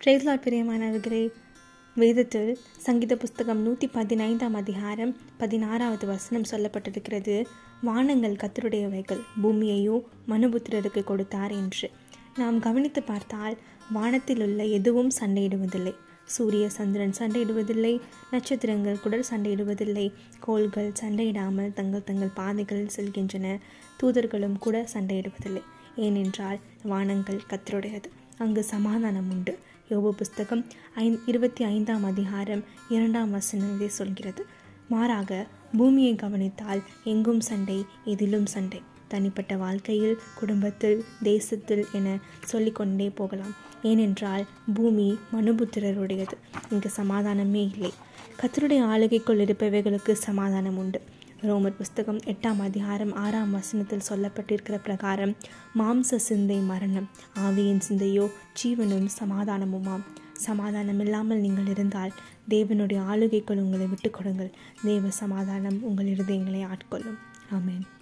பிரேஸ்லால் பிரியமானவர்களே வேதத்தில் சங்கீத புஸ்தகம் நூற்றி பதினைந்தாம் அதிகாரம் பதினாறாவது வசனம் சொல்லப்பட்டிருக்கிறது வானங்கள் கத்தருடையவைகள் பூமியையோ மனுபுத்திரருக்கு கொடுத்தார் என்று நாம் கவனித்து பார்த்தால் வானத்தில் உள்ள எதுவும் சண்டையிடுவதில்லை சூரிய சந்திரன் சண்டையிடுவதில்லை நட்சத்திரங்கள் கூட சண்டையிடுவதில்லை கோள்கள் சண்டையிடாமல் தங்கள் தங்கள் பாதைகளில் செல்கின்றன தூதர்களும் கூட சண்டையிடுவதில்லை ஏனென்றால் வானங்கள் கத்தருடையது அங்கு சமாதானம் உண்டு யோபு புஸ்தகம் ஐந் இருபத்தி ஐந்தாம் அதிகாரம் இரண்டாம் வசனம் இதை சொல்கிறது மாறாக பூமியை கவனித்தால் எங்கும் சண்டை எதிலும் சண்டை தனிப்பட்ட வாழ்க்கையில் குடும்பத்தில் தேசத்தில் என சொல்லிக்கொண்டே போகலாம் ஏனென்றால் பூமி மனுபுத்திரருடையது இங்கு சமாதானமே இல்லை கத்தருடைய ஆளுகைக்குள் இருப்பவைகளுக்கு சமாதானம் உண்டு ரோமர் புஸ்தகம் எட்டாம் அதிகாரம் ஆறாம் வசனத்தில் சொல்லப்பட்டிருக்கிற பிரகாரம் மாம்ச சிந்தை மரணம் ஆவியின் சிந்தையோ ஜீவனும் சமாதானமுமாம் சமாதானம் இல்லாமல் நீங்கள் இருந்தால் தேவனுடைய ஆளுகைக்குள் உங்களை விட்டு கொடுங்கள் தேவ சமாதானம் உங்கள் இருதயங்களை ஆட்கொள்ளும் ஆமேன்